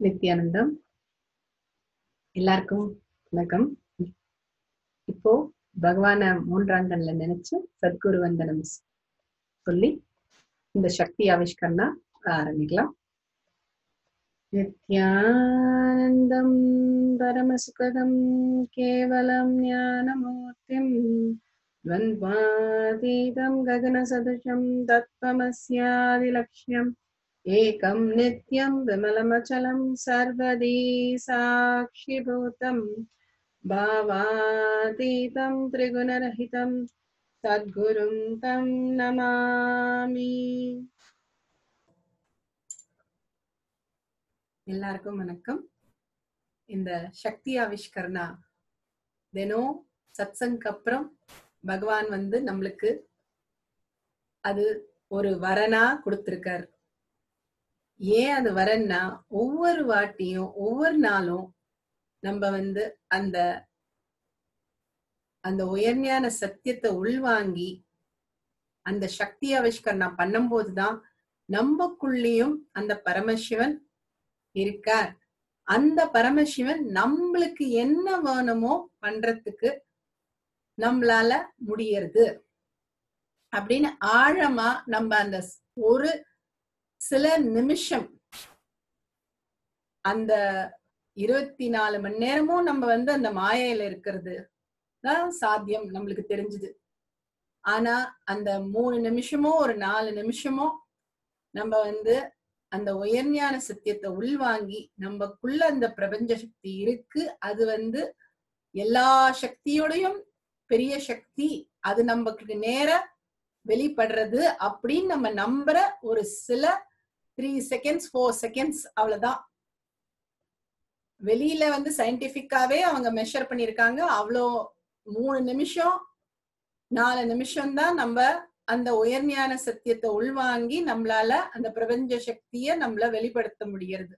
நித்யானந்தம் எல்லாருக்கும் வணக்கம் இப்போ பகவான மூன்றாங்கன்ல நினைச்சு சத்குரு வந்தனம் சொல்லி இந்த சக்தி ஆவிஷ்கரணா ஆரம்பிக்கலாம் நித்யானந்தம் பரமசுகதம் கேவலம் ஞானமூர்த்திம் द्वन्द्वातीतं गगनसदृशं तत्त्वमस्यादिलक्ष्यम् एकं नित्यं विमलमचलं सर्वदी साक्षिभूतं भावातीतं त्रिगुणरहितं सद्गुरुं तं नमामि எல்லாருக்கும் வணக்கம் இந்த சக்தி ஆவிஷ்கரணா தினம் சத்சங்க் அப்புறம் பகவான் வந்து நம்மளுக்கு அது ஒரு வரனா கொடுத்திருக்கார் ஏன் அது வரன்னா ஒவ்வொரு வாட்டியும் ஒவ்வொரு நாளும் நம்ம வந்து அந்த அந்த உயர்ஞான சத்தியத்தை உள்வாங்கி அந்த சக்தி ஆவிஷ்கரணா பண்ணும்போதுதான் நம்மக்குள்ளேயும் அந்த பரமசிவன் இருக்கார் அந்த பரமசிவன் நம்மளுக்கு என்ன வேணுமோ பண்றதுக்கு நம்மளால முடியறது அப்படின்னு ஆழமா நம்ம அந்த ஒரு சில நிமிஷம் அந்த இருபத்தி நாலு மணி நேரமும் நம்ம வந்து அந்த மாயையில இருக்கிறது தான் சாத்தியம் நம்மளுக்கு தெரிஞ்சுது ஆனா அந்த மூணு நிமிஷமோ ஒரு நாலு நிமிஷமோ நம்ம வந்து அந்த உயர்ஞான சத்தியத்தை உள்வாங்கி நமக்குள்ள அந்த பிரபஞ்ச சக்தி இருக்கு அது வந்து எல்லா சக்தியோடையும் பெரிய சக்தி அது நமக்கு நேர வெளிப்படுறது அப்படின்னு நம்ம நம்புற ஒரு சில த்ரீ செகண்ட்ஸ் ஃபோர் செகண்ட்ஸ் அவ்வளவுதான் வெளியில வந்து சயின்டிபிக்காவே அவங்க மெஷர் பண்ணிருக்காங்க அவ்வளோ மூணு நிமிஷம் நாலு நிமிஷம் தான் நம்ம அந்த உயர்ஞான சத்தியத்தை உள்வாங்கி நம்மளால அந்த பிரபஞ்ச சக்திய நம்மள வெளிப்படுத்த முடியறது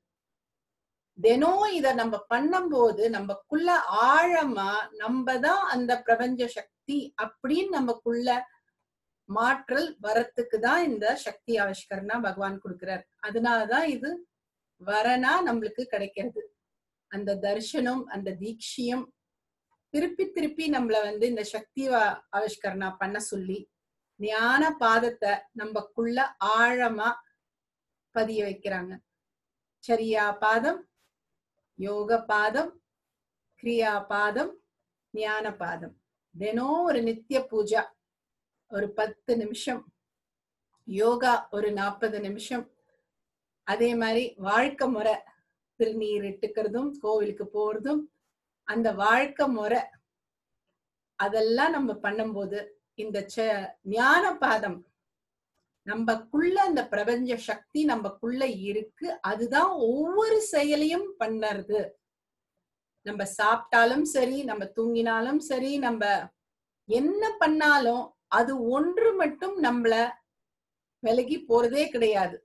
தினம் இத நம்ம பண்ணும்போது நம்மக்குள்ள ஆழமா நம்ம தான் அந்த பிரபஞ்ச சக்தி அப்படின்னு நமக்குள்ள மாற்றல் வரத்துக்கு தான் இந்த சக்தி ஆவிஷ்கரணா பகவான் கொடுக்கிறார் அதனாலதான் இது வரனா நம்மளுக்கு கிடைக்கிறது அந்த தர்ஷனம் அந்த தீட்சியம் திருப்பி திருப்பி நம்மள வந்து இந்த சக்தி ஆவிஷ்கரணா பண்ண சொல்லி ஞான பாதத்தை நம்மக்குள்ள ஆழமா பதிய வைக்கிறாங்க சரியா பாதம் யோக பாதம் கிரியா பாதம் ஞான பாதம் தினம் ஒரு நித்திய பூஜா ஒரு பத்து நிமிஷம் யோகா ஒரு நாற்பது நிமிஷம் அதே மாதிரி வாழ்க்கை முறை திருநீர் இட்டுக்கிறதும் கோவிலுக்கு போறதும் அந்த வாழ்க்கை முறை அதெல்லாம் நம்ம பண்ணும்போது இந்த ஞான பாதம் நம்மக்குள்ள அந்த பிரபஞ்ச சக்தி நம்மக்குள்ள இருக்கு அதுதான் ஒவ்வொரு செயலையும் பண்ணறது நம்ம சாப்பிட்டாலும் சரி நம்ம தூங்கினாலும் சரி நம்ம என்ன பண்ணாலும் அது ஒன்று மட்டும் நம்மள விலகி போறதே கிடையாது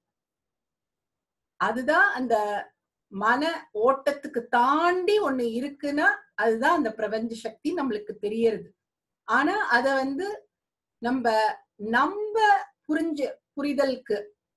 அதுதான் அந்த மன ஓட்டத்துக்கு தாண்டி ஒண்ணு இருக்குன்னா அதுதான் அந்த பிரபஞ்ச சக்தி நம்மளுக்கு தெரியறது ஆனா அத வந்து நம்ம நம்ம புரிஞ்ச புரிதலுக்கு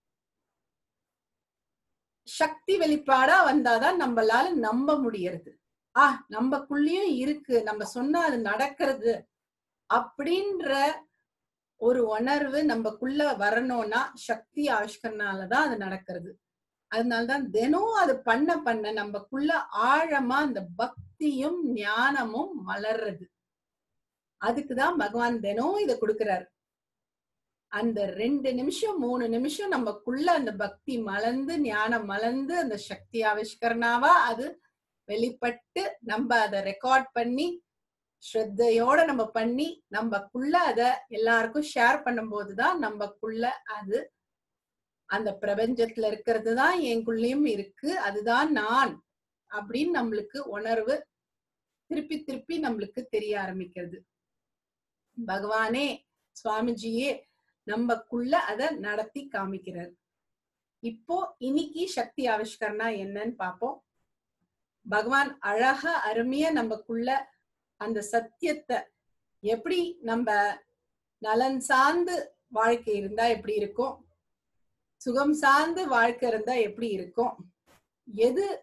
சக்தி வெளிப்பாடா வந்தாதான் நம்மளால நம்ப முடியறது ஆஹ் நம்மக்குள்ளயும் இருக்கு நம்ம சொன்னா அது நடக்கிறது அப்படின்ற ஒரு உணர்வு நம்மக்குள்ள வரணும்னா சக்தி ஆவிஷ்கரனாலதான் அது நடக்கிறது அதனாலதான் தினம் அது பண்ண பண்ண நம்மக்குள்ள ஆழமா அந்த பக்தியும் ஞானமும் மலர்றது அதுக்குதான் பகவான் தினம் இத கொடுக்கிறார் அந்த ரெண்டு நிமிஷம் மூணு நிமிஷம் நமக்குள்ள அந்த பக்தி மலர்ந்து ஞானம் மலர்ந்து அந்த சக்தி ஆவிஷ்கரணாவா அது வெளிப்பட்டு நம்ம அதை ரெக்கார்ட் பண்ணி ஸ்ரத்தையோட நம்ம பண்ணி நம்மக்குள்ள அத எல்லாருக்கும் ஷேர் பண்ணும்போதுதான் நம்மக்குள்ள அது அந்த பிரபஞ்சத்துல இருக்கிறது தான் என்குள்ளயும் இருக்கு அதுதான் நான் அப்படின்னு நம்மளுக்கு உணர்வு திருப்பி திருப்பி நம்மளுக்கு தெரிய ஆரம்பிக்கிறது பகவானே சுவாமிஜியே நம்மக்குள்ள அத நடத்தி காமிக்கிறார் இப்போ இன்னைக்கு சக்தி ஆவிஷ்கரணா என்னன்னு பாப்போம் பகவான் அழகா அருமையா நம்மக்குள்ள அந்த சத்தியத்தை எப்படி நம்ம நலன் சார்ந்து வாழ்க்கை இருந்தா எப்படி இருக்கும் சுகம் சார்ந்து வாழ்க்கை இருந்தா எப்படி இருக்கும் எது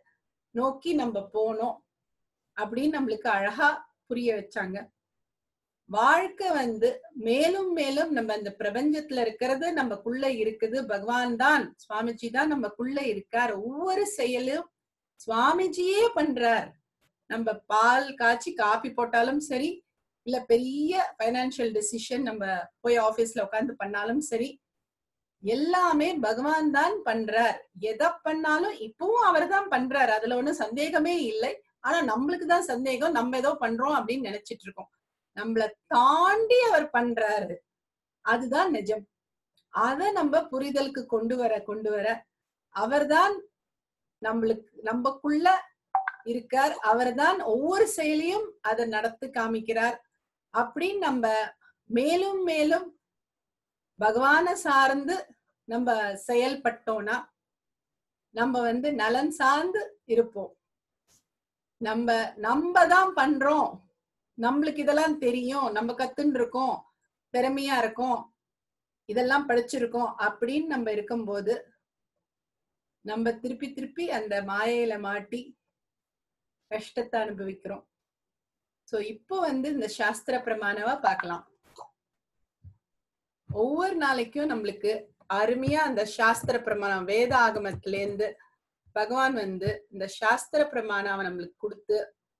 நோக்கி நம்ம போனோம் அப்படின்னு நம்மளுக்கு அழகா புரிய வச்சாங்க வாழ்க்கை வந்து மேலும் மேலும் நம்ம இந்த பிரபஞ்சத்துல இருக்கிறது நமக்குள்ள இருக்குது பகவான் தான் சுவாமிஜி தான் நமக்குள்ள இருக்கார் ஒவ்வொரு செயலும் சுவாமிஜியே பண்றார் நம்ம பால் காய்ச்சி காப்பி போட்டாலும் சரி இல்ல பெரிய பைனான்சியல் டெசிஷன் நம்ம போய் ஆபீஸ்ல உட்காந்து பண்ணாலும் சரி எல்லாமே பகவான் தான் பண்றார் எதை பண்ணாலும் இப்பவும் அவர் தான் பண்றார் அதுல ஒண்ணும் சந்தேகமே இல்லை ஆனா நம்மளுக்கு தான் சந்தேகம் நம்ம ஏதோ பண்றோம் அப்படின்னு நினைச்சிட்டு இருக்கோம் நம்மள தாண்டி அவர் பண்றாரு அதுதான் நிஜம் அத நம்ம புரிதலுக்கு கொண்டு வர கொண்டு வர அவர்தான் நம்மளுக்கு நம்மக்குள்ள இருக்கார் அவர்தான் ஒவ்வொரு செயலையும் அதை நடத்தி காமிக்கிறார் அப்படின்னு நம்ம மேலும் மேலும் பகவான சார்ந்து நம்ம செயல்பட்டோம்னா நம்ம வந்து நலன் சார்ந்து இருப்போம் நம்ம நம்ம தான் பண்றோம் நம்மளுக்கு இதெல்லாம் தெரியும் நம்ம கத்துன்னு இருக்கோம் திறமையா இருக்கோம் இதெல்லாம் படிச்சிருக்கோம் அப்படின்னு நம்ம இருக்கும்போது நம்ம திருப்பி திருப்பி அந்த மாயையில மாட்டி கஷ்டத்தை அனுபவிக்கிறோம் சோ இப்போ வந்து இந்த சாஸ்திர பிரமாணவா பார்க்கலாம் ஒவ்வொரு நாளைக்கும் நம்மளுக்கு அருமையா அந்த சாஸ்திர பிரமாணம் வேத ஆகமத்துல இருந்து பகவான் வந்து இந்த சாஸ்திர பிரமாணாவை நம்மளுக்கு கொடுத்து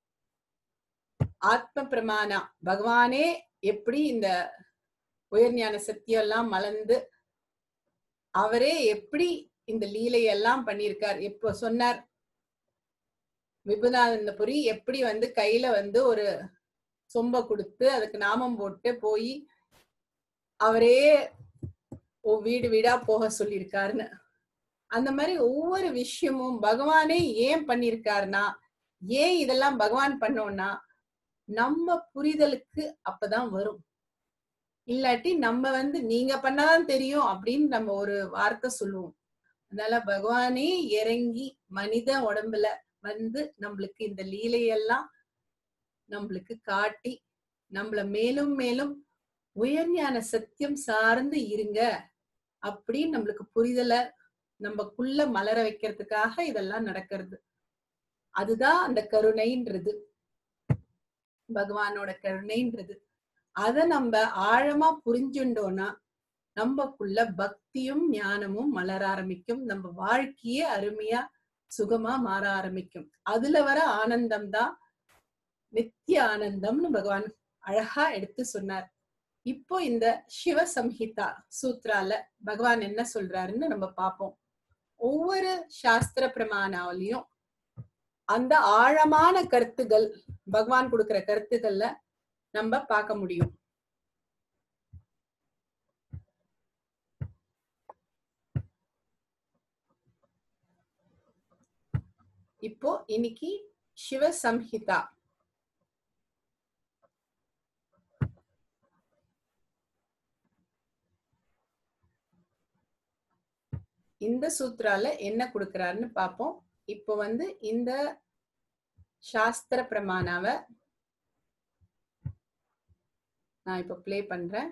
ஆத்ம பிரமாணா பகவானே எப்படி இந்த உயர்ஞான சத்தியம் எல்லாம் மலர்ந்து அவரே எப்படி இந்த லீலையெல்லாம் பண்ணியிருக்கார் இப்போ சொன்னார் விபுதானந்தபுரி எப்படி வந்து கையில வந்து ஒரு சொம்ப கொடுத்து அதுக்கு நாமம் போட்டு போய் அவரே ஓ வீடு வீடா போக சொல்லியிருக்காருன்னு அந்த மாதிரி ஒவ்வொரு விஷயமும் பகவானே ஏன் பண்ணியிருக்காருன்னா ஏன் இதெல்லாம் பகவான் பண்ணோம்னா நம்ம புரிதலுக்கு அப்பதான் வரும் இல்லாட்டி நம்ம வந்து நீங்க பண்ணாதான் தெரியும் அப்படின்னு நம்ம ஒரு வார்த்தை சொல்லுவோம் அதனால பகவானே இறங்கி மனித உடம்புல வந்து நம்மளுக்கு இந்த லீலையெல்லாம் நம்மளுக்கு காட்டி நம்மள மேலும் மேலும் உயர்ஞான சத்தியம் சார்ந்து இருங்க அப்படின்னு நம்மளுக்கு புரிதலை நம்மக்குள்ள மலர வைக்கிறதுக்காக இதெல்லாம் நடக்கிறது அதுதான் அந்த கருணைன்றது பகவானோட கருணைன்றது அத நம்ம ஆழமா புரிஞ்சுட்டோம்னா நம்மக்குள்ள பக்தியும் ஞானமும் மலர ஆரம்பிக்கும் நம்ம வாழ்க்கையே அருமையா சுகமா மாற ஆரம்பிக்கும் அதுல வர ஆனந்தம் தான் நித்திய ஆனந்தம்னு பகவான் அழகா எடுத்து சொன்னார் இப்போ இந்த சிவ சம்ஹிதா சூத்ரால பகவான் என்ன சொல்றாருன்னு நம்ம பார்ப்போம் ஒவ்வொரு சாஸ்திர பிரமாணாவிலையும் அந்த ஆழமான கருத்துகள் பகவான் கொடுக்கிற கருத்துக்கள்ல நம்ம பார்க்க முடியும் இப்போ இன்னைக்கு சிவ சம்ஹிதா இந்த சூத்ரால என்ன கொடுக்கறாருன்னு பார்ப்போம் இப்போ வந்து இந்த சாஸ்திர பிரமாணாவை நான் இப்போ ப்ளே பண்றேன்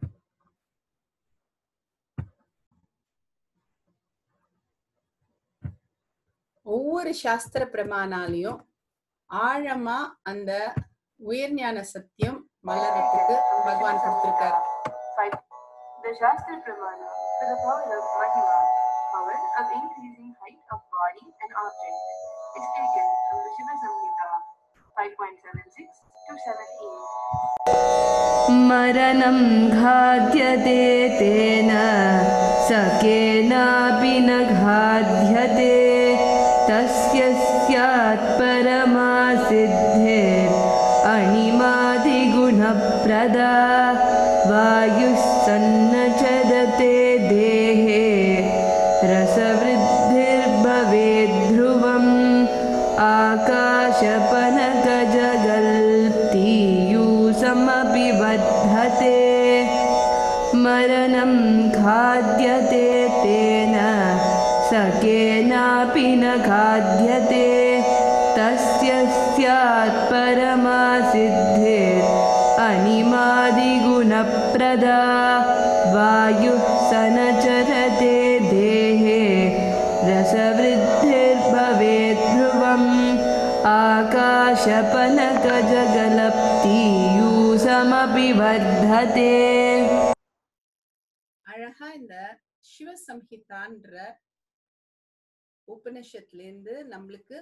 ஒவ்வொரு சாஸ்திர பிரமாணாலையும் ஆழமா அந்த உயர்ஞான சத்தியம் வளர்றதுக்கு பகவான் கொடுத்திருக்காரு The Shastra Pramana for the power of Mahima, power of increasing height of body and object, is taken from the Shiva Samhita 5.76 to 7a. मरणं घाद्यते तेन स केनापि न घाद्यते तस्य स्यात् परमा सिद्धिर् अणिमादिगुणप्रदा वायुः सन्नचरते देहे रसवृद्धिर्भवेद्ध्रुवम् आकाशपनगजगल्तीयूसमपि वर्धते मरणं खाद्यते तेन स केनापि न खाद्यते तस्य स्यात् परमा सिद्धिर् अनिमादिगुणप्रदा वायुः सनचरते देहे रसवृद्धिर्भवेत् ध्रुवम् आकाशपनकजगलप्तीयूसमपि वर्धते அழகா இந்த சிவசம்ஹிதான்ற உபனிஷத்துல இருந்து நம்மளுக்கு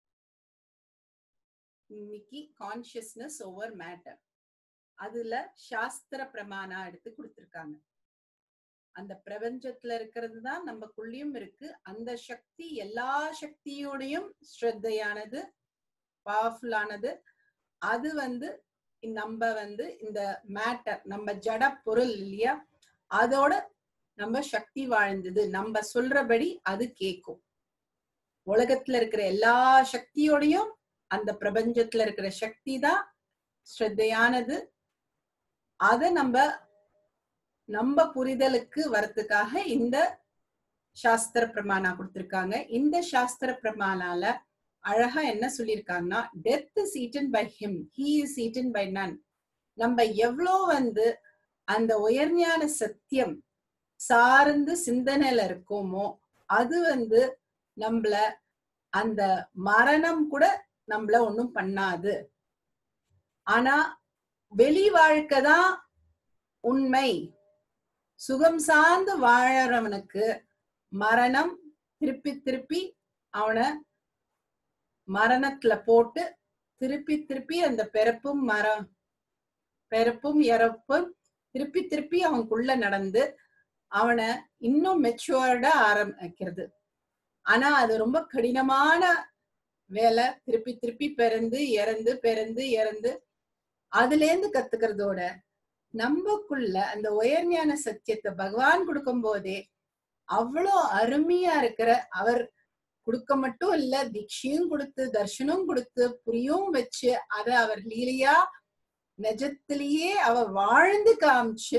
இன்னைக்கு கான்சியஸ்னஸ் ஓவர் மேட்டர் அதுல சாஸ்திர பிரமாணா எடுத்து கொடுத்திருக்காங்க அந்த பிரபஞ்சத்துல இருக்கிறது தான் நமக்குள்ளயும் இருக்கு அந்த சக்தி எல்லா சக்தியோடையும் ஸ்ரத்தையானது பவர்ஃபுல்லானது அது வந்து நம்ம வந்து இந்த மேட்டர் நம்ம ஜட பொருள் இல்லையா அதோட நம்ம சக்தி வாழ்ந்தது நம்ம சொல்றபடி அது கேக்கும் உலகத்துல இருக்கிற எல்லா சக்தியோடையும் அந்த பிரபஞ்சத்துல இருக்கிற சக்தி தான் ஸ்ரத்தையானது அத நம்ம நம்ம புரிதலுக்கு வரத்துக்காக இந்த சாஸ்திர பிரமாணா கொடுத்திருக்காங்க இந்த சாஸ்திர பிரமாணால அழகா என்ன சொல்லியிருக்காங்கன்னா death is eaten by him he is eaten by none நம்ம எவ்வளோ வந்து அந்த உயர்ஞான சத்தியம் சார்ந்து சிந்தனையில இருக்கோமோ அது வந்து நம்மள அந்த மரணம் கூட நம்மள ஒண்ணும் பண்ணாது ஆனா வெளி வாழ்க்கை தான் உண்மை சுகம் சார்ந்து வாழறவனுக்கு மரணம் திருப்பி திருப்பி அவனை மரணத்துல போட்டு திருப்பி திருப்பி அந்த பிறப்பும் மரம் பிறப்பும் இறப்பும் திருப்பி திருப்பி அவனுக்குள்ள நடந்து அவனை இன்னும் மெச்சுவர்டா ஆரம்பிக்கிறது ஆனா அது ரொம்ப கடினமான வேலை திருப்பி திருப்பி பிறந்து இறந்து பிறந்து இறந்து அதுல இருந்து கத்துக்கிறதோட நம்மக்குள்ள அந்த உயர்ஞான சத்தியத்தை பகவான் கொடுக்கும் போதே அவ்வளோ அருமையா இருக்கிற அவர் கொடுக்க மட்டும் இல்ல தீட்சையும் கொடுத்து தர்ஷனும் கொடுத்து புரியும் வச்சு அத அவர் லீலையா நிஜத்திலேயே அவர் வாழ்ந்து காமிச்சு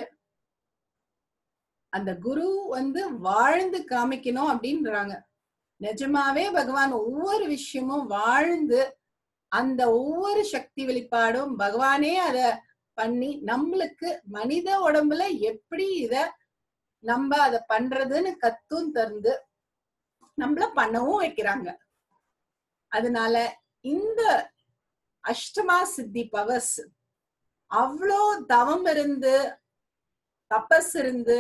அந்த குரு வந்து வாழ்ந்து காமிக்கணும் அப்படின்றாங்க நிஜமாவே பகவான் ஒவ்வொரு விஷயமும் வாழ்ந்து அந்த ஒவ்வொரு சக்தி வெளிப்பாடும் பகவானே அத பண்ணி நம்மளுக்கு மனித உடம்புல எப்படி இத நம்ம அத பண்றதுன்னு கத்தும் தந்து நம்மள பண்ணவும் வைக்கிறாங்க அதனால இந்த அஷ்டமா சித்தி பவர்ஸ் அவ்வளோ தவம் இருந்து தபஸ் இருந்து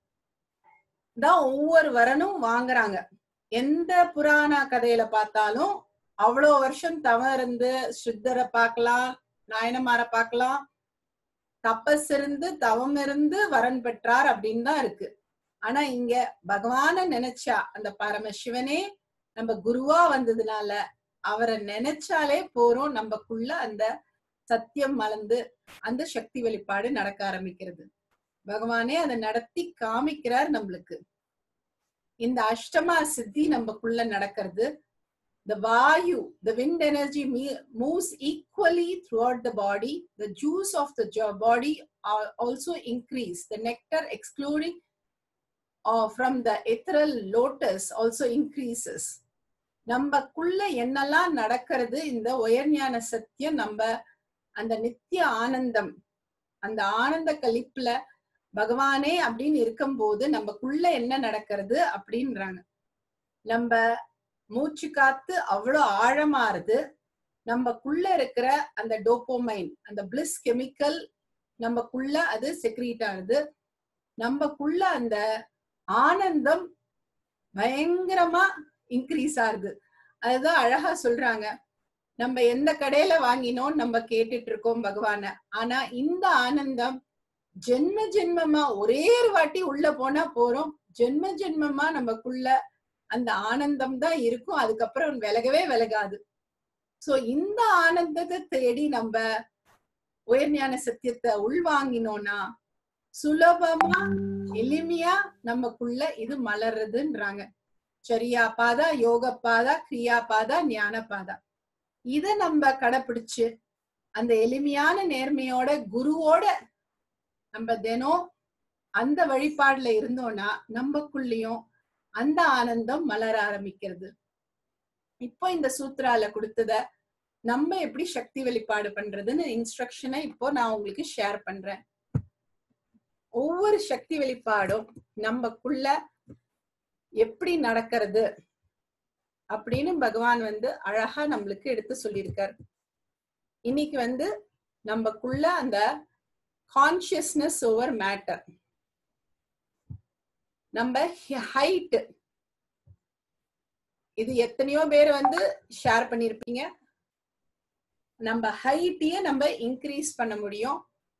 தான் ஒவ்வொரு வரனும் வாங்குறாங்க எந்த புராண கதையில பார்த்தாலும் அவ்வளோ வருஷம் தவம் இருந்து சித்தரை பார்க்கலாம் நாயனமார பார்க்கலாம் தபஸ் இருந்து தவம் இருந்து வரன் பெற்றார் அப்படின்னு தான் இருக்கு ஆனா இங்க பகவான நினைச்சா அந்த பரமசிவனே நம்ம குருவா வந்ததுனால அவரை நினைச்சாலே போறோம் நம்மக்குள்ள அந்த சத்தியம் மலர்ந்து அந்த சக்தி வெளிப்பாடு நடக்க ஆரம்பிக்கிறது பகவானே அதை நடத்தி காமிக்கிறார் நம்மளுக்கு இந்த அஷ்டமா சித்தி நமக்குள்ள நடக்கிறது the vayu the wind energy me- moves equally throughout the body the juice of the jo- body are also increase the nectar excluding uh, from the ethereal lotus also increases நம்மக்குள்ள என்னெல்லாம் நடக்கிறது இந்த உயர்ஞான சத்தியம் நம்ம அந்த நித்திய ஆனந்தம் அந்த ஆனந்த கலிப்புல பகவானே அப்படின்னு இருக்கும்போது நமக்குள்ள என்ன நடக்கிறது அப்படின்றாங்க நம்ம மூச்சு காத்து அவ்வளோ ஆழமாறுது நம்மக்குள்ள இருக்கிற அந்த டோப்போமைன் அந்த பிளிஸ் கெமிக்கல் நம்மக்குள்ள அது செக்ரீட் ஆகுது நம்மக்குள்ள அந்த ஆனந்தம் பயங்கரமா இன்க்ரீஸ் ஆகுது அதுதான் அழகா சொல்றாங்க நம்ம எந்த கடையில வாங்கினோம் நம்ம கேட்டுட்டு இருக்கோம் பகவான ஆனா இந்த ஆனந்தம் ஜென்ம ஜென்மமா ஒரே ஒரு வாட்டி உள்ள போனா போறோம் ஜென்ம ஜென்மமா நமக்குள்ள அந்த ஆனந்தம் தான் இருக்கும் அதுக்கப்புறம் விலகவே விலகாது சோ இந்த ஆனந்தத்தை தேடி நம்ம உயர்ஞான சத்தியத்தை உள்வாங்கினோம்னா சுலபமா எளிமையா நமக்குள்ள இது மலர்றதுன்றாங்க சரியா பாதா யோக பாதா கிரியா பாதா ஞான பாதா இத நம்ம கடைபிடிச்சு அந்த எளிமையான நேர்மையோட குருவோட நம்ம தினம் அந்த வழிபாடுல இருந்தோம்னா நம்மக்குள்ளயும் அந்த ஆனந்தம் மலர ஆரம்பிக்கிறது இப்போ இந்த சூத்ரால கொடுத்தத நம்ம எப்படி சக்தி வெளிப்பாடு பண்றதுன்னு இன்ஸ்ட்ரக்ஷனை இப்போ நான் உங்களுக்கு ஷேர் பண்றேன் ஒவ்வொரு சக்தி வெளிப்பாடும் நம்மக்குள்ள எப்படி நடக்கிறது அப்படின்னு பகவான் வந்து அழகா நம்மளுக்கு எடுத்து சொல்லியிருக்கார் இன்னைக்கு வந்து நமக்குள்ள அந்த கான்சியஸ்னஸ் ஓவர் மேட்டர் நம்ம ஹைட் இது எத்தனையோ பேர் வந்து ஷேர் பண்ணிருப்பீங்க நம்ம ஹைட்டையே நம்ம இன்க்ரீஸ் பண்ண முடியும்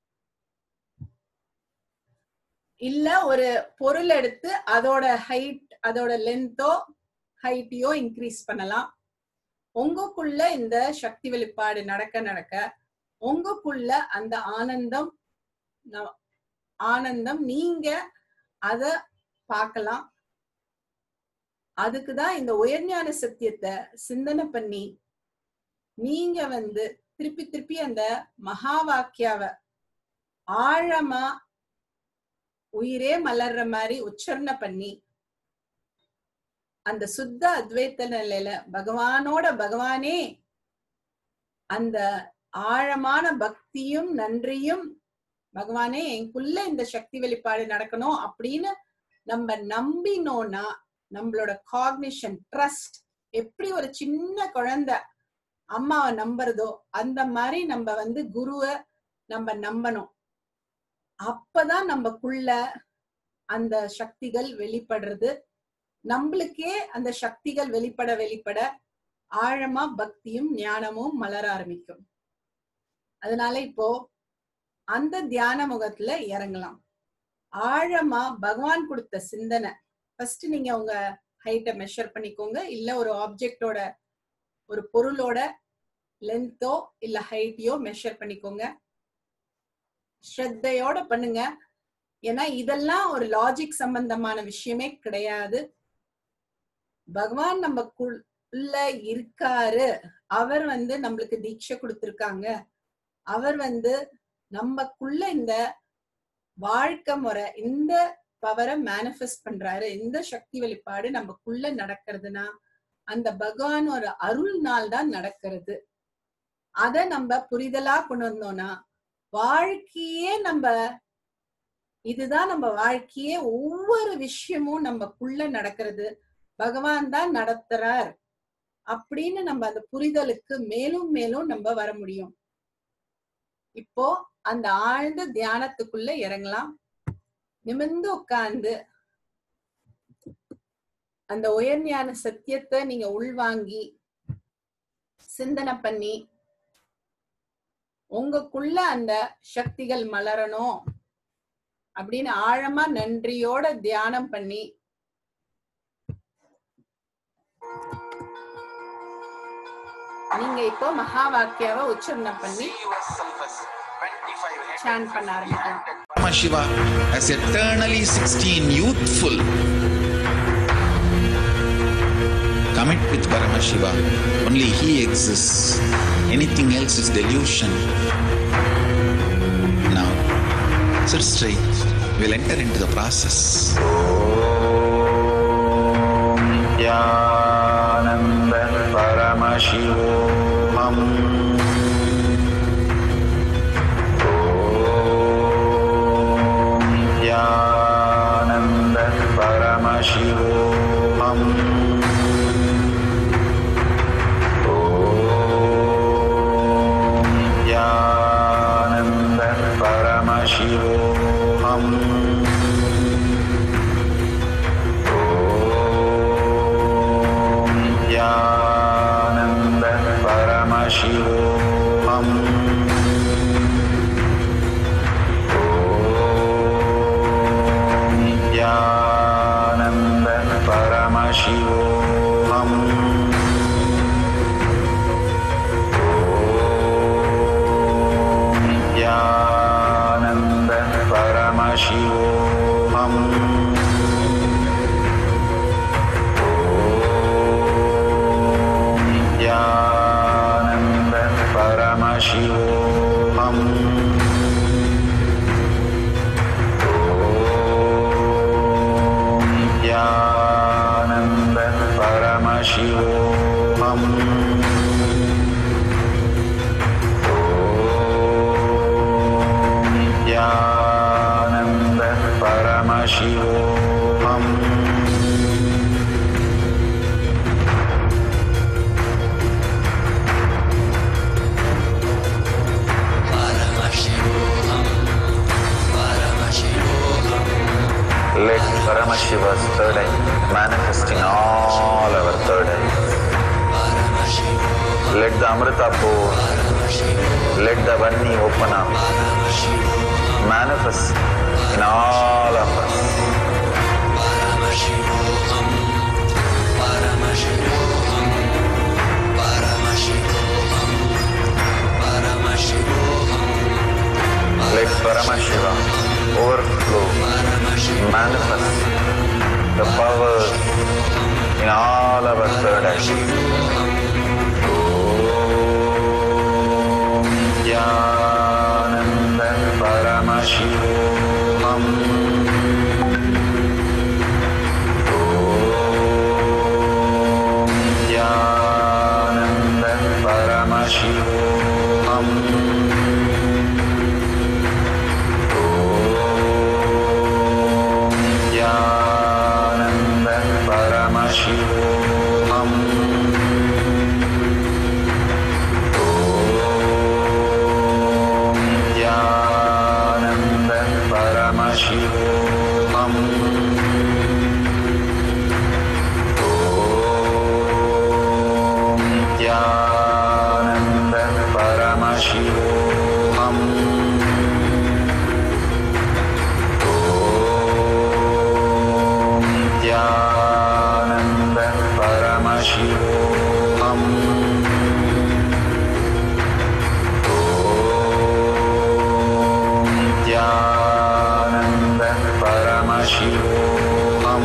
இல்ல ஒரு பொருள் எடுத்து அதோட ஹைட் அதோட லென்த்தோ ஹைட்டையோ இன்க்ரீஸ் பண்ணலாம் உங்களுக்குள்ள இந்த சக்தி வெளிப்பாடு நடக்க நடக்க உங்களுக்குள்ள அந்த ஆனந்தம் ந- ஆனந்தம் நீங்க அத பார்க்கலாம் அதுக்குதான் இந்த உயர்ஞான சத்தியத்தை சிந்தனை பண்ணி நீங்க வந்து திருப்பி திருப்பி அந்த மகா வாக்கியாவ ஆழமா உயிரே மலர்ற மாதிரி உச்சரணை பண்ணி அந்த சுத்த அத்வைத்த நிலையில பகவானோட பகவானே அந்த ஆழமான பக்தியும் நன்றியும் பகவானே எனக்குள்ள இந்த சக்தி வெளிப்பாடு நடக்கணும் அப்படின்னு நம்ம நம்பினோம்னா நம்மளோட காக்னிஷன் ட்ரஸ்ட் எப்படி ஒரு சின்ன குழந்தை அம்மாவை நம்புறதோ அந்த மாதிரி நம்ம வந்து குருவை நம்ம நம்பணும் அப்பதான் நமக்குள்ள அந்த சக்திகள் வெளிப்படுறது நம்மளுக்கே அந்த சக்திகள் வெளிப்பட வெளிப்பட ஆழமா பக்தியும் ஞானமும் மலர ஆரம்பிக்கும் அதனால இப்போ அந்த தியான முகத்துல இறங்கலாம் ஆழமா பகவான் கொடுத்த சிந்தனை ஃபர்ஸ்ட் நீங்க உங்க ஹைட்டை மெஷர் பண்ணிக்கோங்க இல்ல ஒரு ஆப்ஜெக்டோட ஒரு பொருளோட லென்த்தோ இல்ல ஹைட்டையோ மெஷர் பண்ணிக்கோங்க ஸ்ரத்தையோட பண்ணுங்க ஏன்னா இதெல்லாம் ஒரு லாஜிக் சம்பந்தமான விஷயமே கிடையாது பகவான் நமக்குள்ள இருக்காரு அவர் வந்து நம்மளுக்கு தீட்சை கொடுத்திருக்காங்க அவர் வந்து நமக்குள்ள இந்த வாழ்க்கை முறை இந்த பவரை மேனிஃபெஸ்ட் பண்றாரு இந்த சக்தி வெளிப்பாடு நமக்குள்ள நடக்கிறதுனா அந்த பகவான் ஒரு அருள்னால் தான் நடக்கிறது அத நம்ம புரிதலா கொண்டு வந்தோம்னா வாழ்க்கையே நம்ம இதுதான் நம்ம வாழ்க்கையே ஒவ்வொரு விஷயமும் நமக்குள்ள நடக்கிறது பகவான் தான் நடத்துறார் அப்படின்னு நம்ம அந்த புரிதலுக்கு மேலும் மேலும் நம்ம வர முடியும் இப்போ அந்த ஆழ்ந்த தியானத்துக்குள்ள இறங்கலாம் நிமிர்ந்து உட்கார்ந்து அந்த உயர்ஞான சத்தியத்தை நீங்க உள்வாங்கி சிந்தனை பண்ணி உங்களுக்குள்ள அந்த சக்திகள் மலரணும் அப்படின்னு ஆழமா நன்றியோட தியானம் பண்ணி நீங்க இப்போ மகா வாக்கியாவை உச்சரணம் பண்ணி சான் பண்ண ஆரம்பிக்கலாம் Brahma Shiva as eternally 16, youthful. Commit with Parama Shiva. Only He exists. Anything else is delusion. Now, sit straight. We'll enter into the process. Nityanand परमशिवोऽहम् ॐ नित्यानन्द परमशिवोऽहम् ॐ नित्यानन्द परमशिवोऽहम् ॐ नित्यानन्द परमशिवोऽहम् ॐ नित्यानन्द परमशिवोऽहम् ॐ नित्यानन्द परमशिवोऽहम् ॐ नित्यानन्द परमशिवोऽहम् ॐ नित्यानन्द परमशिवोऽहम् ॐ नित्यानन्द परमशिवोऽहम् Let the Amrita pour. Let the Vani open up. Manifest in all of us. Let Paramashiva overflow, manifest the powers in all our third eye. Om Jnananda Paramashivam Om Jnananda Paramashivam Om Jnananda Paramashivam Om Jnananda Paramashivam Om Jnananda Paramashivam Om Jnananda Paramashivam Om Jnananda Paramashivam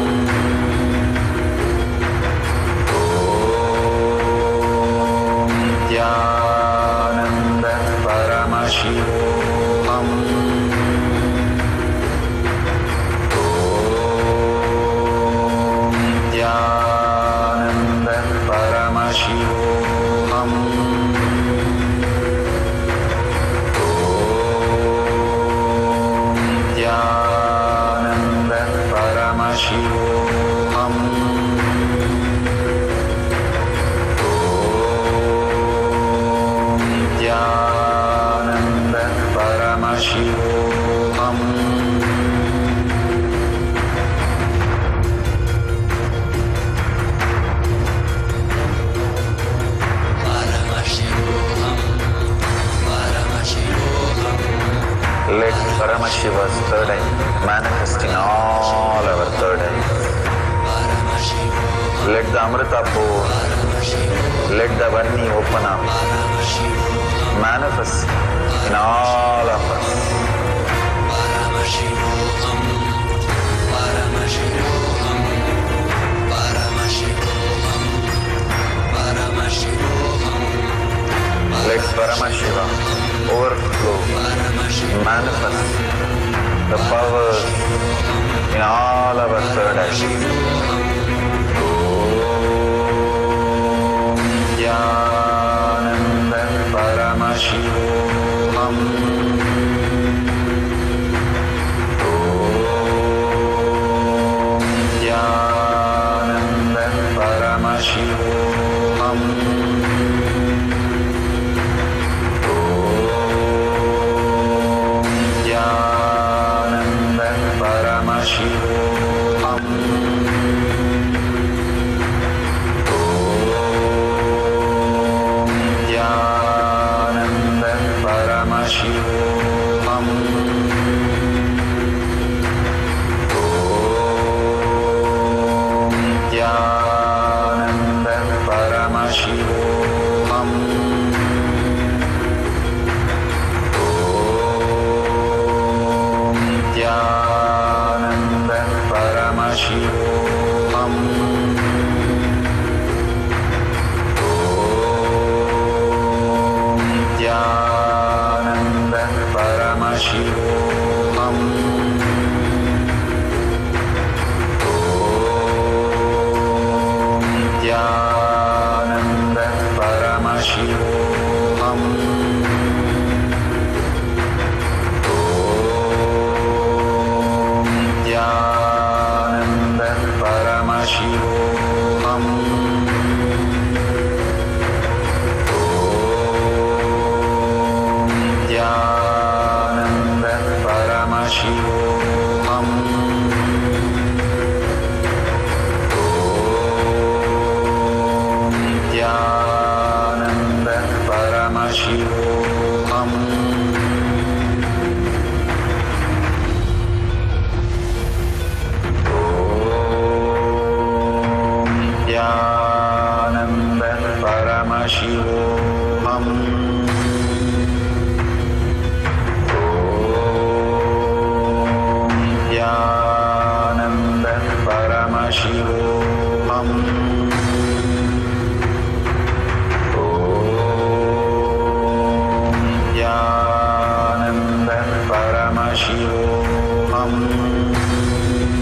Om Jnananda Paramashivam Om Jnananda Paramashivam Om Jnananda Paramashivam Om Jnananda Paramashivam Let Paramashiva's third eye manifest in all our third eyes. Let the Amrita pour. Let the Vani open up. Manifest in all of us. Let Paramashiva overflow, manifest the powers in all our third eye. Om Jnananda Paramashivam Om Jnananda Paramashivam Om Jnananda Paramashivam Om Jnananda Paramashivam Om Jnananda Paramashivam Om Jnananda Paramashivam Om Jnananda Paramashivam Om Jnananda Paramashivam Om Jnananda Paramashivam Om Jnananda Paramashivam Om Jnananda परमशिवोऽहम् नित्यानन्द परमशिवोऽहम् नित्यानन्द परमशिवोऽहम्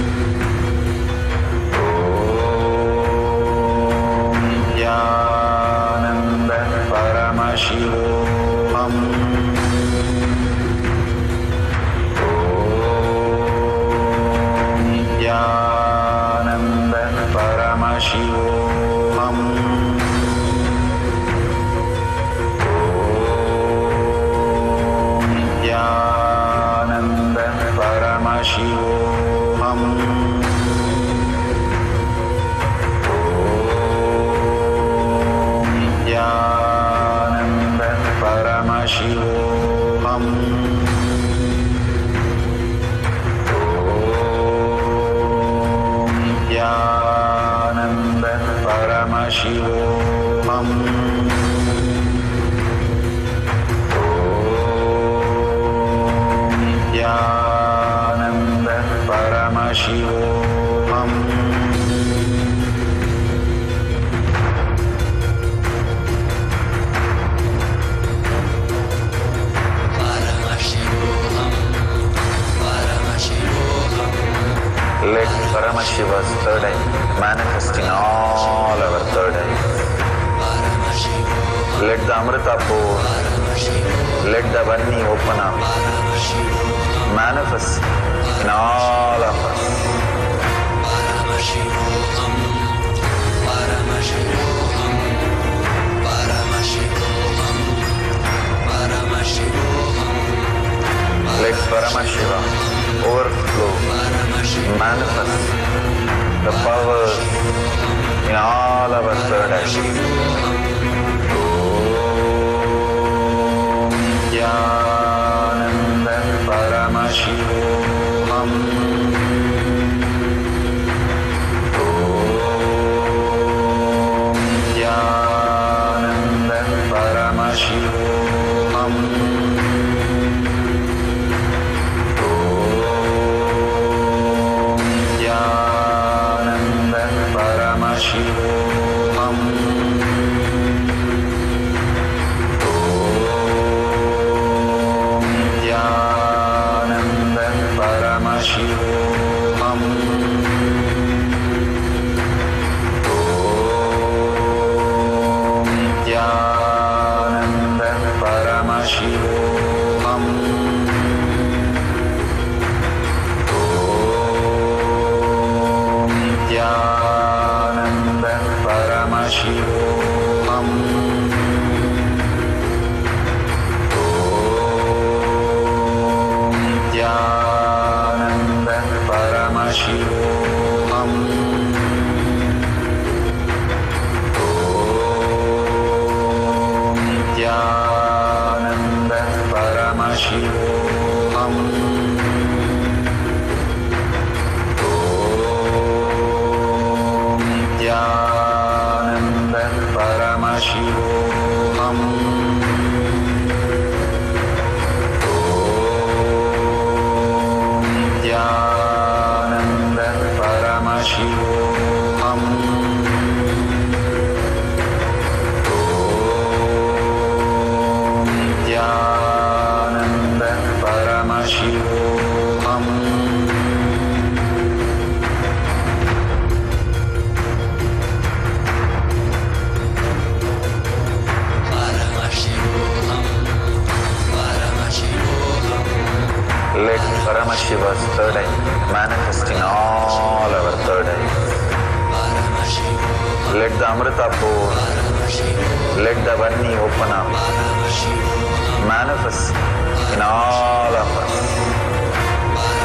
नित्यानन्द परमशिवोऽहम् नित्यानन्द परमशिवोऽहम् नित्यानन्द परमशिवोऽहम् नित्यानन्द परमशिवोऽहम् नित्यानन्द परमशिवोऽहम् नित्यानन्द परमशिवोऽहम् Let Paramashiva's third eye manifest in all our third eyes. Let the Amrita pour, let the Vani open up, manifest in all of us. Let Paramashiva overflow, manifest the powers in all our third eye. Nityananda Paramashivoham Nityananda Paramashivoham Nityananda Paramashivoham Nityananda Paramashivoham Nityananda Paramashivoham Nityananda Paramashivoham Nityananda Paramashivoham Nityananda Paramashivoham Nityananda Paramashivoham Nityananda Paramashivoham Nityananda Paramashivoham Let Paramashiva's third eye manifest in all our third eyes. Let the Amrita pour, let the Vani open up, manifest in all of us.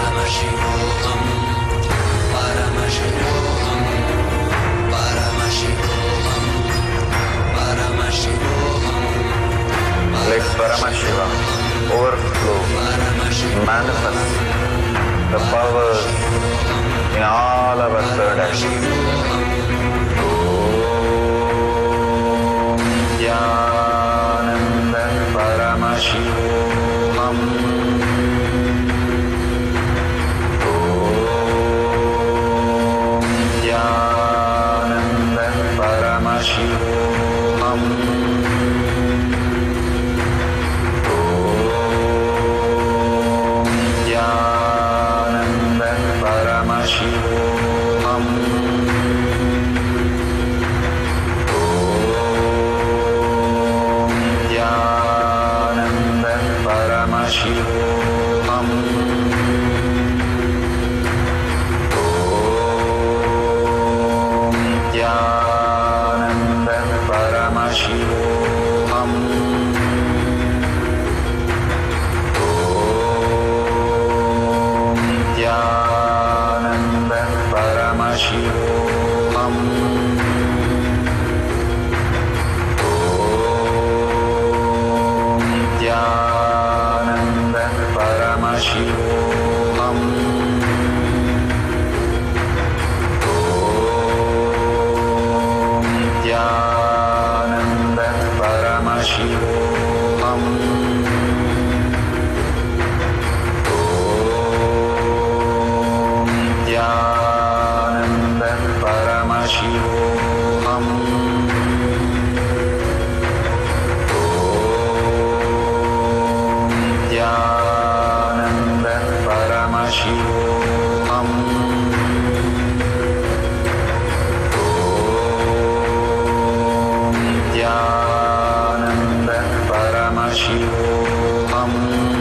Let Paramashiva overflow, manifest the powers in all our third eye. Om. Nityananda Paramashivam. Om. Nityananda Paramashivam. Om. Nityananda Paramashivam. Om. Nityananda Paramashivam. Om. Nityananda Paramashivam. Om. Nityananda Paramashivam. Om. Nityananda Paramashivam. Om. Nityananda Paramashivam. Om. Nityananda Paramashivam.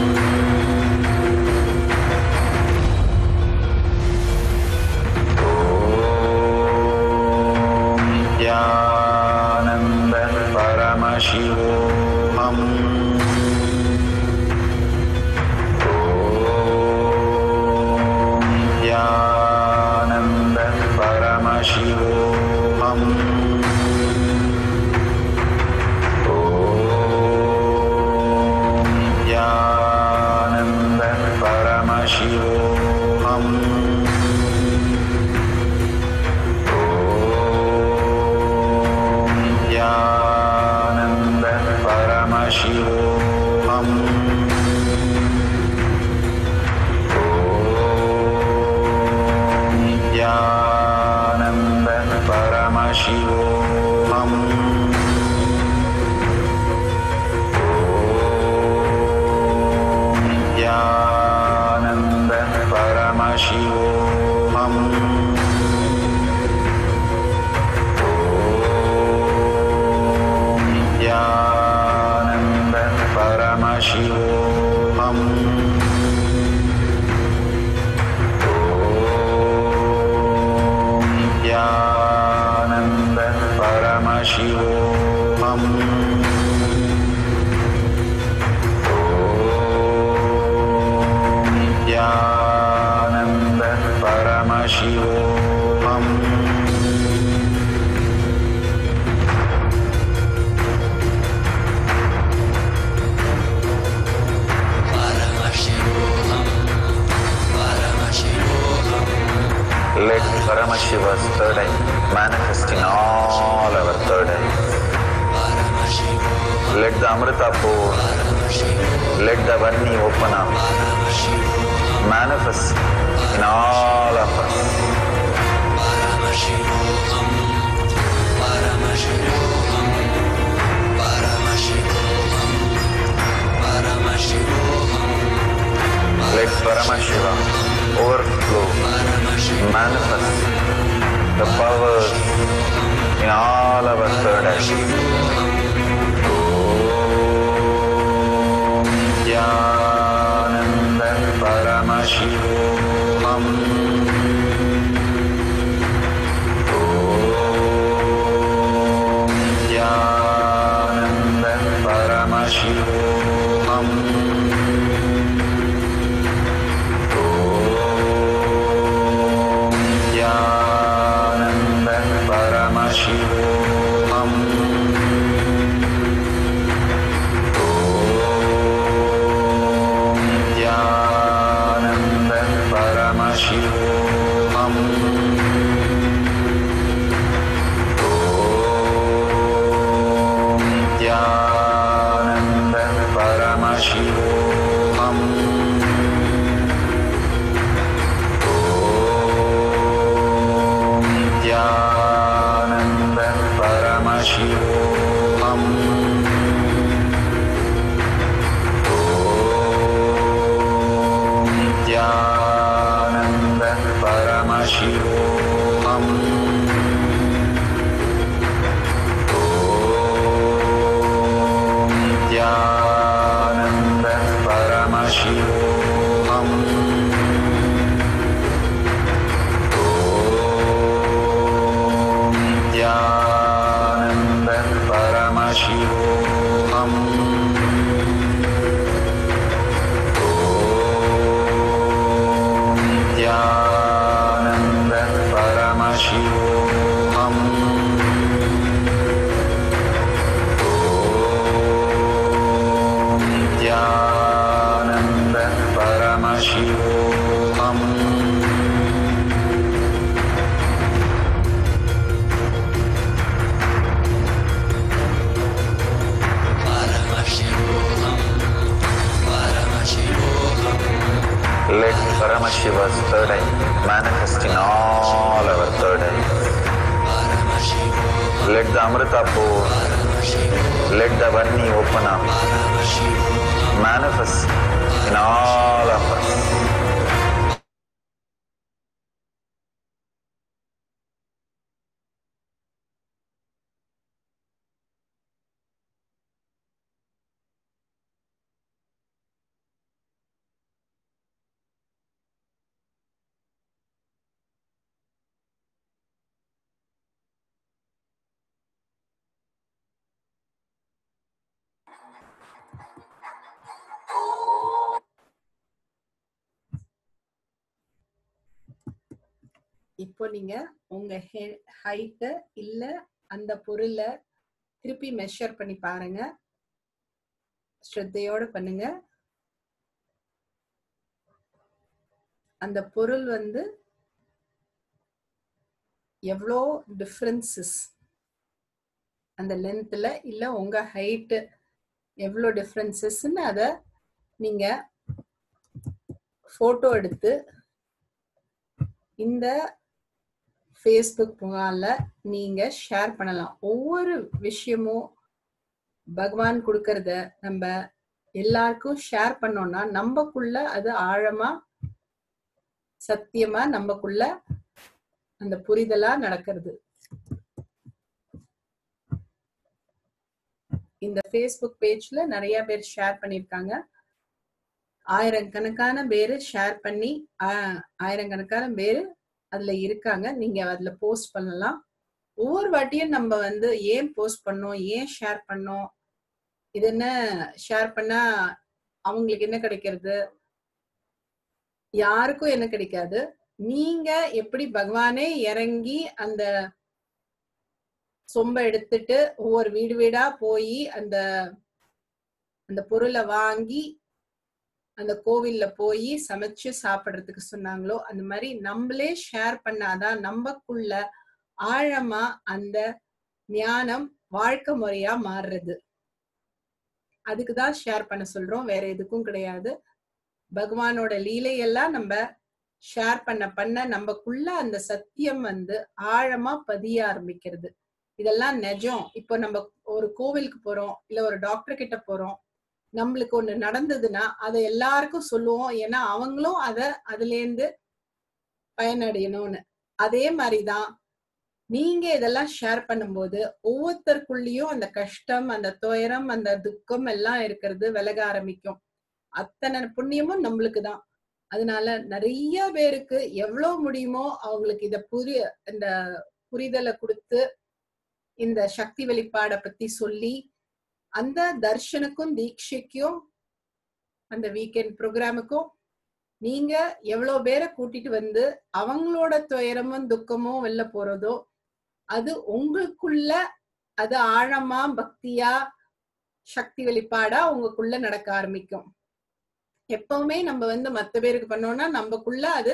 Om. Nityananda Paramashivam. Om. Nityananda Paramashivam. Om. Nityananda Paramashivam. Om. Nityananda Paramashivam. Om. Nityananda Paramashivam. Om. Nityananda Paramashivam. Om. Nityananda Paramashivam. Om. Nityananda Paramashivam. Om. Nityananda Paramashivam. Let Paramashiva's third eye manifest in all our third eyes. Let the Amrita pour, let the Varni open up, manifest in all of us. Let Paramashiva overflow, manifest the powers in all our third eyes. Om Nityananda Paramashivam. Om Nityananda Paramashivam. Om Nityananda Paramashivam. शिवोऽहम् ॐ नित्यानन्द परमशिवोऽहम् ॐ नित्यानन्द परमशिवोऽहम् ॐ नित्यानन्द परमशिवोऽहम् ॐ नित्यानन्द परमशिवोऽहम् ॐ नित्यानन्द परमशिवोऽहम् Let Paramashiva's third eye manifest in all our third eyes. Let the Amrita pour, let the Varni open up, manifest in all of us. இப்போ நீங்க உங்க ஹைட்ட இல்ல அந்த பொருளை திருப்பி மெஷர் பண்ணி பாருங்க ஸ்ரத்தையோட பண்ணுங்க அந்த பொருள் வந்து எவ்வளோ டிஃப்ரென்சஸ் அந்த லென்த்ல இல்ல உங்க ஹைட்டு எவ்வளோ டிஃப்ரென்சஸ்ன்னு அதை நீங்க போட்டோ எடுத்து இந்த ஃபேஸ்புக் முகால நீங்க ஷேர் பண்ணலாம் ஒவ்வொரு விஷயமும் பகவான் கொடுக்கறத நம்ம எல்லாருக்கும் ஷேர் பண்ணோம்னா நம்மக்குள்ள அது ஆழமா சத்தியமா நம்மக்குள்ள அந்த புரிதலா நடக்கிறது இந்த ஃபேஸ்புக் பேஜ்ல நிறைய பேர் ஷேர் பண்ணிருக்காங்க ஆயிரக்கணக்கான பேரு ஷேர் பண்ணி ஆஹ், ஆயிரக்கணக்கான பேரு அதுல இருக்காங்க நீங்க அதுல போஸ்ட் பண்ணலாம் ஒவ்வொரு வாட்டியும் நம்ம வந்து ஏன் போஸ்ட் பண்ணோம் ஏன் ஷேர் பண்ணோம் இது என்ன ஷேர் பண்ணா அவங்களுக்கு என்ன கிடைக்கிறது யாருக்கும் என்ன கிடைக்காது நீங்க எப்படி பகவானே இறங்கி அந்த சொம்ப எடுத்துட்டு ஒவ்வொரு வீடு வீடா போய் அந்த அந்த பொருளை வாங்கி அந்த கோவில்ல போய் சமைச்சு சாப்பிடுறதுக்கு சொன்னாங்களோ அந்த மாதிரி நம்மளே ஷேர் பண்ணாதான் நம்மக்குள்ள ஆழமா அந்த ஞானம் வாழ்க்கை முறையா மாறுறது அதுக்குதான் ஷேர் பண்ண சொல்றோம் வேற எதுக்கும் கிடையாது பகவானோட லீலையெல்லாம் நம்ம ஷேர் பண்ண பண்ண நம்மக்குள்ள அந்த சத்தியம் வந்து ஆழமா பதிய ஆரம்பிக்கிறது இதெல்லாம் நிஜம் இப்போ நம்ம ஒரு கோவிலுக்கு போறோம் இல்ல ஒரு டாக்டர் கிட்ட போறோம் நம்மளுக்கு ஒண்ணு நடந்ததுன்னா அதை எல்லாருக்கும் சொல்லுவோம் ஏன்னா அவங்களும் அத அதுல இருந்து பயனடையணும்னு அதே மாதிரிதான் நீங்க இதெல்லாம் ஷேர் பண்ணும்போது ஒவ்வொருத்தருக்குள்ளயும் அந்த கஷ்டம் அந்த துயரம் அந்த துக்கம் எல்லாம் இருக்கிறது விலக ஆரம்பிக்கும் அத்தனை புண்ணியமும் நம்மளுக்கு தான் அதனால நிறைய பேருக்கு எவ்வளவு முடியுமோ அவங்களுக்கு இத புரிய இந்த புரிதலை கொடுத்து இந்த சக்தி வெளிப்பாடை பத்தி சொல்லி அந்த தர்ஷனுக்கும் தீட்சைக்கும் அந்த வீக்கெண்ட் ப்ரோக்ராமுக்கும் நீங்க எவ்வளவு பேரை கூட்டிட்டு வந்து அவங்களோட துயரமும் துக்கமும் வெளில போறதோ அது உங்களுக்குள்ள அது ஆழமா பக்தியா சக்தி வெளிப்பாடா உங்களுக்குள்ள நடக்க ஆரம்பிக்கும் எப்பவுமே நம்ம வந்து மத்த பேருக்கு பண்ணோம்னா நம்மக்குள்ள அது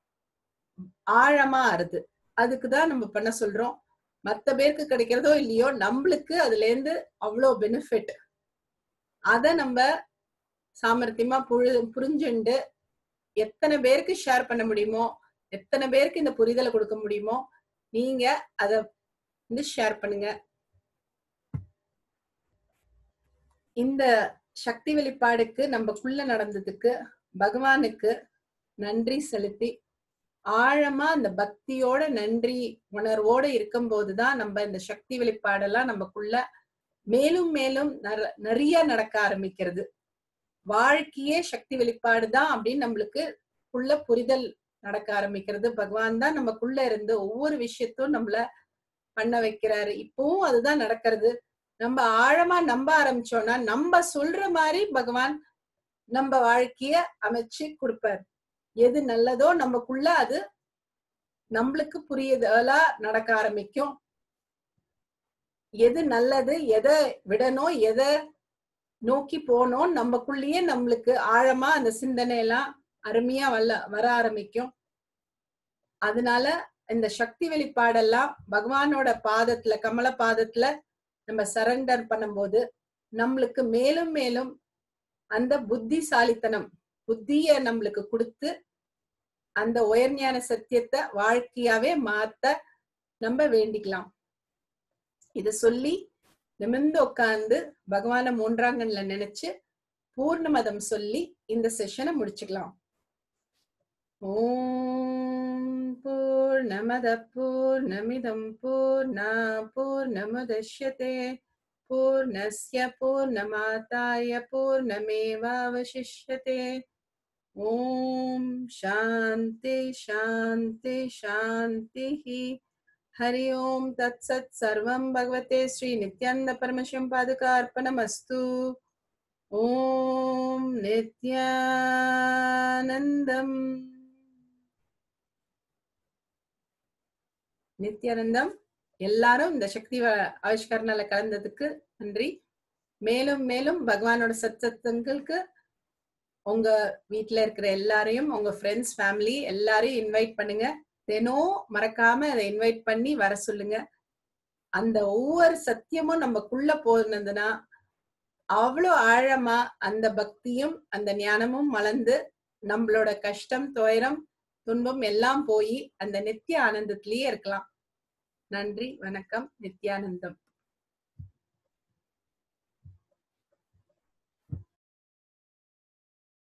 ஆழமா ஆறுது அதுக்குதான் நம்ம பண்ண சொல்றோம் மத்த பேருக்கு கிடைக்கிறதோ இல்லையோ நம்மளுக்கு அதுல இருந்து அவ்வளோ பெனிஃபிட் அத நம்ம சாமர்த்தியமா புழு புரிஞ்சுண்டு எத்தனை பேருக்கு ஷேர் பண்ண முடியுமோ எத்தனை பேருக்கு இந்த புரிதலை கொடுக்க முடியுமோ நீங்க அத வந்து ஷேர் பண்ணுங்க இந்த சக்தி வெளிப்பாடுக்கு நம்மக்குள்ள நடந்ததுக்கு பகவானுக்கு நன்றி செலுத்தி ஆழமா அந்த பக்தியோட நன்றி உணர்வோட இருக்கும்போதுதான் நம்ம இந்த சக்தி வெளிப்பாடெல்லாம் நமக்குள்ள மேலும் மேலும் நற- நிறைய நடக்க ஆரம்பிக்கிறது வாழ்க்கையே சக்தி வெளிப்பாடு தான் அப்படின்னு நம்மளுக்கு உள்ள புரிதல் நடக்க ஆரம்பிக்கிறது பகவான் தான் நமக்குள்ள இருந்து ஒவ்வொரு விஷயத்தும் நம்மள பண்ண வைக்கிறாரு இப்பவும் அதுதான் நடக்கிறது நம்ம ஆழமா நம்ப ஆரம்பிச்சோம்னா நம்ம சொல்ற மாதிரி பகவான் நம்ம வாழ்க்கைய அமைச்சு கொடுப்பார் எது நல்லதோ நமக்குள்ள அது நம்மளுக்கு புரியுதலா நடக்க ஆரம்பிக்கும் எது நல்லது எதை விடணும் எதை நோக்கி போனோம் நமக்குள்ளேயே நம்மளுக்கு ஆழமா அந்த சிந்தனை எல்லாம் அருமையா வல்ல வர ஆரம்பிக்கும் அதனால இந்த சக்தி வெளிப்பாடெல்லாம் பகவானோட பாதத்துல கமல பாதத்துல நம்ம சரண்டர் பண்ணும்போது நம்மளுக்கு மேலும் மேலும் அந்த புத்திசாலித்தனம் புத்திய நம்மளுக்கு கொடுத்து அந்த உயர்ஞான சத்தியத்தை வாழ்க்கையாவே மாத்த நம்ம வேண்டிக்கலாம் இத சொல்லி நிமிர்ந்து உட்கார்ந்து பகவான மூன்றாங்கன்ல நினைச்சு பூர்ணமதம் சொல்லி இந்த செஷனை முடிச்சுக்கலாம் ஓம் பூர்ணமத பூர்ணமிதம் பூர்ணா பூர்ணமுதஷ்யதே பூர்ணஸ்ய பூர்ணமாதாய பூர்ணமேவாவசிஷ்யதே ஓம் சாந்தி சாந்தி சாந்தி हरि ओम तत्सत् सर्वं भगवते श्री नित्यानंद परमशिवं पादुकार्पणमस्तु ओम नित्यानन्दम् நித்யானந்தம் எல்லாரும் இந்த சக்தி வ- ஆவிஷ்கரணால கலந்ததுக்கு நன்றி மேலும் மேலும் பகவானோட சத்சத்தங்களுக்கு உங்க வீட்ல இருக்கிற எல்லாரையும் உங்க ஃப்ரெண்ட்ஸ் ஃபேமிலி எல்லாரையும் இன்வைட் பண்ணுங்க தினம் மறக்காம அதை இன்வைட் பண்ணி வர சொல்லுங்க அந்த ஒவ்வொரு சத்தியமும் நமக்குள்ள போனதுன்னா அவ்வளோ ஆழமா அந்த பக்தியும் அந்த ஞானமும் மலர்ந்து நம்மளோட கஷ்டம் துயரம் துன்பம் எல்லாம் போய் அந்த நித்திய ஆனந்தத்திலேயே இருக்கலாம் நன்றி வணக்கம் நித்யானந்தம்